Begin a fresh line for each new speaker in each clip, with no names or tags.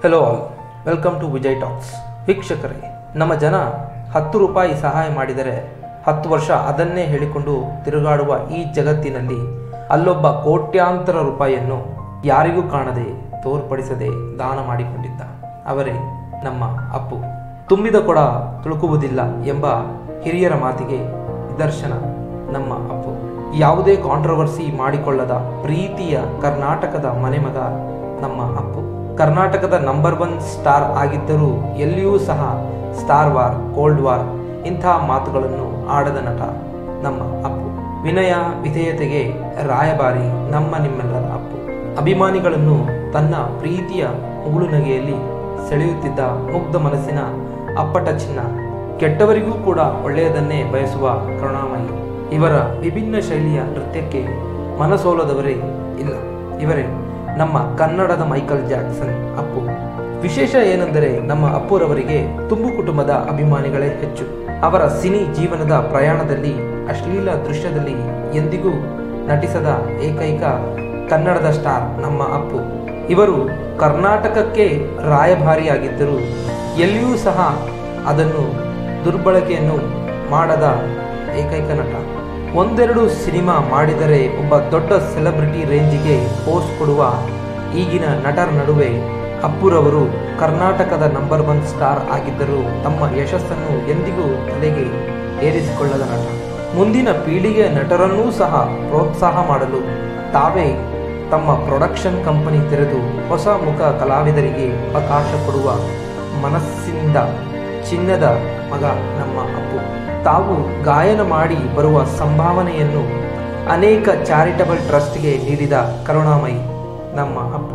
hello all welcome to Vijay talks ವೀಕ್ಷಕರೇ ನಮ್ಮ ಜನ ಹತ್ತು ರೂಪಾಯಿ ಸಹಾಯ ಮಾಡಿದರೆ ಹತ್ತು ವರ್ಷ ಅದನ್ನೇ ಹೇಳಿಕೊಂಡು ತಿರುಗಾಡುವ ಈ ಜಗತ್ತಿನಲ್ಲಿ ಅಲ್ಲೊಬ್ಬ ಕೋಟ್ಯಾಂತರ ರೂಪಾಯಿಯನ್ನು ಯಾರಿಗೂ ಕಾಣದೆ ತೋರ್ಪಡಿಸದೆ ದಾನ ಮಾಡಿಕೊಂಡಿದ್ದ ಅವರೇ ನಮ್ಮ ಅಪ್ಪು ತುಂಬಿದ ಕೊಡ ತುಳುಕುವುದಿಲ್ಲ ಎಂಬ ಹಿರಿಯರ ಮಾತಿಗೆ ನಿದರ್ಶನ ನಮ್ಮ ಅಪ್ಪು ಯಾವುದೇ ಕಾಂಟ್ರವರ್ಸಿ ಮಾಡಿಕೊಳ್ಳದ ಪ್ರೀತಿಯ ಕರ್ನಾಟಕದ ಮನೆಮಗ ನಮ್ಮ ಅಪ್ಪು ಕರ್ನಾಟಕದ ನಂಬರ್ ಒನ್ ಸ್ಟಾರ್ ಆಗಿದ್ದರೂ ಎಲ್ಲಿಯೂ ಸಹ ಸ್ಟಾರ್ ವಾರ್ ಕೋಲ್ಡ್ ವಾರ್ ಇಂತಹ ಮಾತುಗಳನ್ನು ಆಡದ ನಟ ನಮ್ಮ ಅಪ್ಪು ವಿನಯ ವಿಧೇಯತೆಗೆ ರಾಯಭಾರಿ ನಮ್ಮ ನಿಮ್ಮೆಲ್ಲರ ಅಪ್ಪು ಅಭಿಮಾನಿಗಳನ್ನು ತನ್ನ ಪ್ರೀತಿಯ ಮುಗುಳುನಗೆಯಲ್ಲಿ ಸೆಳೆಯುತ್ತಿದ್ದ ಮುಗ್ಧ ಮನಸ್ಸಿನ ಅಪ್ಪಟ ಚಿನ್ನ ಕೆಟ್ಟವರಿಗೂ ಕೂಡ ಒಳ್ಳೆಯದನ್ನೇ ಬಯಸುವ ಕರುಣಾಮಯಿ ಇವರ ವಿಭಿನ್ನ ಶೈಲಿಯ ನೃತ್ಯಕ್ಕೆ ಮನಸೋಲದವರೇ ಇಲ್ಲ ಇವರೇ ನಮ್ಮ ಕನ್ನಡದ ಮೈಕಲ್ ಜಾಕ್ಸನ್ ಅಪ್ಪು ವಿಶೇಷ ಏನೆಂದರೆ ನಮ್ಮ ಅಪ್ಪುರವರಿಗೆ ತುಂಬು ಕುಟುಂಬದ ಅಭಿಮಾನಿಗಳೇ ಹೆಚ್ಚು ಅವರ ಸಿನಿ ಜೀವನದ ಪ್ರಯಾಣದಲ್ಲಿ ಅಶ್ಲೀಲ ದೃಶ್ಯದಲ್ಲಿ ಎಂದಿಗೂ ನಟಿಸದ ಏಕೈಕ ಕನ್ನಡದ ಸ್ಟಾರ್ ನಮ್ಮ ಅಪ್ಪು ಇವರು ಕರ್ನಾಟಕಕ್ಕೆ ರಾಯಭಾರಿಯಾಗಿದ್ದರೂ ಎಲ್ಲಿಯೂ ಸಹ ಅದನ್ನು ದುರ್ಬಳಕೆಯನ್ನು ಮಾಡದ ಏಕೈಕ ನಟ ಒಂದೆರಡು ಸಿನಿಮಾ ಮಾಡಿದರೆ ಒಬ್ಬ ದೊಡ್ಡ ಸೆಲೆಬ್ರಿಟಿ ರೇಂಜಿಗೆ ಪೋಸ್ಟ್ ಕೊಡುವ ಈಗಿನ ನಟರ ನಡುವೆ ಅಪ್ಪುರವರು ಕರ್ನಾಟಕದ ನಂಬರ್ ಒನ್ ಸ್ಟಾರ್ ಆಗಿದ್ದರೂ ತಮ್ಮ ಯಶಸ್ಸನ್ನು ಎಂದಿಗೂ ತಲೆಗೆ ಏರಿಸಿಕೊಳ್ಳದ ನಟ ಮುಂದಿನ ಪೀಳಿಗೆಯ ನಟರನ್ನೂ ಸಹ ಪ್ರೋತ್ಸಾಹ ಮಾಡಲು ತಾವೇ ತಮ್ಮ ಪ್ರೊಡಕ್ಷನ್ ಕಂಪನಿ ತೆರೆದು ಹೊಸ ಮುಖ ಕಲಾವಿದರಿಗೆ ಅವಕಾಶ ಕೊಡುವ ಮನಸ್ಸಿನಿಂದ ಚಿನ್ನದ ಮಗ ನಮ್ಮ ಅಪ್ಪು ತಾವು ಗಾಯನ ಮಾಡಿ ಬರುವ ಸಂಭಾವನೆಯನ್ನು ಅನೇಕ ಚಾರಿಟಬಲ್ ಟ್ರಸ್ಟ್ಗೆ ನೀಡಿದ ಕರುಣಾಮಯಿ ನಮ್ಮ ಅಪ್ಪು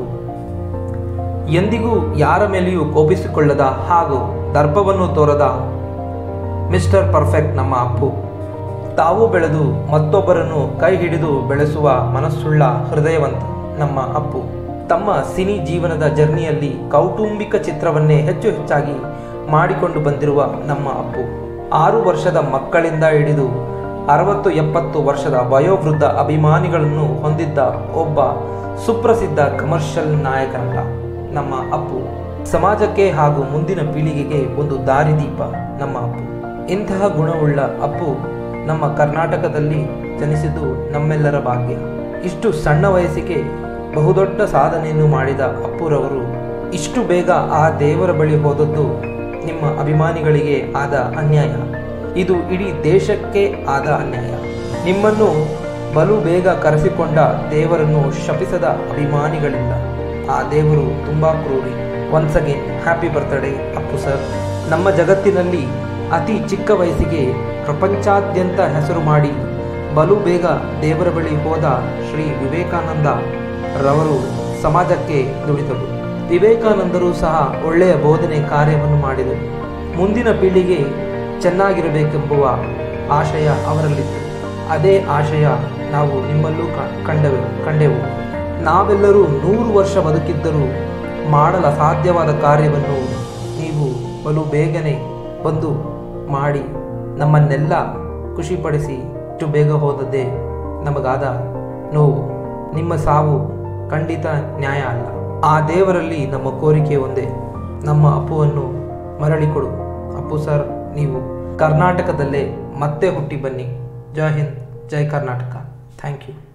ಎಂದಿಗೂ ಯಾರ ಮೇಲೆಯೂ ಕೋಪಿಸಿಕೊಳ್ಳದ ಹಾಗೂ ದರ್ಪವನ್ನು ತೋರದ ಮಿಸ್ಟರ್ ಪರ್ಫೆಕ್ಟ್ ನಮ್ಮ ಅಪ್ಪು ತಾವು ಬೆಳೆದು ಮತ್ತೊಬ್ಬರನ್ನು ಕೈ ಹಿಡಿದು ಬೆಳೆಸುವ ಮನಸ್ಸುಳ್ಳ ಹೃದಯವಂತ ನಮ್ಮ ಅಪ್ಪು ತಮ್ಮ ಸಿನಿ ಜೀವನದ ಜರ್ನಿಯಲ್ಲಿ ಕೌಟುಂಬಿಕ ಚಿತ್ರವನ್ನೇ ಹೆಚ್ಚು ಹೆಚ್ಚಾಗಿ ಮಾಡಿಕೊಂಡು ಬಂದಿರುವ ನಮ್ಮ ಅಪ್ಪು ಆರು ವರ್ಷದ ಮಕ್ಕಳಿಂದ ಹಿಡಿದು ಅರವತ್ತು ಎಪ್ಪತ್ತು ವರ್ಷದ ವಯೋವೃದ್ಧ ಅಭಿಮಾನಿಗಳನ್ನು ಹೊಂದಿದ್ದ ಒಬ್ಬ ಸುಪ್ರಸಿದ್ಧ ಕಮರ್ಷಿಯಲ್ ನಾಯಕ ನಟ ನಮ್ಮ ಅಪ್ಪು ಸಮಾಜಕ್ಕೆ ಹಾಗೂ ಮುಂದಿನ ಪೀಳಿಗೆಗೆ ಒಂದು ದಾರಿದೀಪ ನಮ್ಮ ಅಪ್ಪು ಇಂತಹ ಗುಣವುಳ್ಳ ಅಪ್ಪು ನಮ್ಮ ಕರ್ನಾಟಕದಲ್ಲಿ ಜನಿಸಿದ್ದು ನಮ್ಮೆಲ್ಲರ ಭಾಗ್ಯ ಇಷ್ಟು ಸಣ್ಣ ವಯಸ್ಸಿಗೆ ಬಹುದೊಡ್ಡ ಸಾಧನೆಯನ್ನು ಮಾಡಿದ ಅಪ್ಪುರವರು ಇಷ್ಟು ಬೇಗ ಆ ದೇವರ ಬಳಿ ಹೋದದ್ದು ನಿಮ್ಮ ಅಭಿಮಾನಿಗಳಿಗೆ ಆದ ಅನ್ಯಾಯ ಇದು ಇಡೀ ದೇಶಕ್ಕೆ ಆದ ಅನ್ಯಾಯ ನಿಮ್ಮನ್ನು ಬಲು ಬೇಗ ಕರೆಸಿಕೊಂಡ ದೇವರನ್ನು ಶಪಿಸದ ಅಭಿಮಾನಿಗಳಿಲ್ಲ ಆ ದೇವರು ತುಂಬಾ ಕ್ರೂರಿ once again happy birthday Appu sir ನಮ್ಮ ಜಗತ್ತಿನಲ್ಲಿ ಅತಿ ಚಿಕ್ಕ ವಯಸ್ಸಿಗೆ ಪ್ರಪಂಚಾದ್ಯಂತ ಹೆಸರು ಮಾಡಿ ಬಲು ಬೇಗ ದೇವರ ಬಳಿ ಹೋದ ಶ್ರೀ ವಿವೇಕಾನಂದ ರವರು ಸಮಾಜಕ್ಕೆ ದುಡಿದರು ವಿವೇಕಾನಂದರು ಸಹ ಒಳ್ಳೆಯ ಬೋಧನೆ ಕಾರ್ಯವನ್ನು ಮಾಡಿದರು ಮುಂದಿನ ಪೀಳಿಗೆ ಚೆನ್ನಾಗಿರಬೇಕೆಂಬುವ ಆಶಯ ಅವರಲ್ಲಿತ್ತು ಅದೇ ಆಶಯ ನಾವು ನಿಮ್ಮಲ್ಲೂ ಕಂಡೆವು ಕಂಡೆವು ನಾವೆಲ್ಲರೂ ನೂರು ವರ್ಷ ಬದುಕಿದ್ದರೂ ಮಾಡಲು ಅಸಾಧ್ಯವಾದ ಕಾರ್ಯವನ್ನು ನೀವು ಬಲು ಬೇಗನೆ ಬಂದು ಮಾಡಿ ನಮ್ಮನ್ನೆಲ್ಲ ಖುಷಿಪಡಿಸಿ ಇಷ್ಟು ಬೇಗ ಹೋದದ್ದೇ ನಮಗಾದ ನೋವು ನಿಮ್ಮ ಸಾವು ಖಂಡಿತ ನ್ಯಾಯ ಅಲ್ಲ ಆ ದೇವರಲ್ಲಿ ನಮ್ಮ ಕೋರಿಕೆ ಒಂದೇ ನಮ್ಮ ಅಪ್ಪುವನ್ನು ಮರಳಿಕೊಡು ಅಪ್ಪು ಸರ್ ನೀವು ಕರ್ನಾಟಕದಲ್ಲೇ ಮತ್ತೆ ಹುಟ್ಟಿ ಬನ್ನಿ ಜೈ ಹಿಂದ್ ಜೈ ಕರ್ನಾಟಕ ಥ್ಯಾಂಕ್ ಯು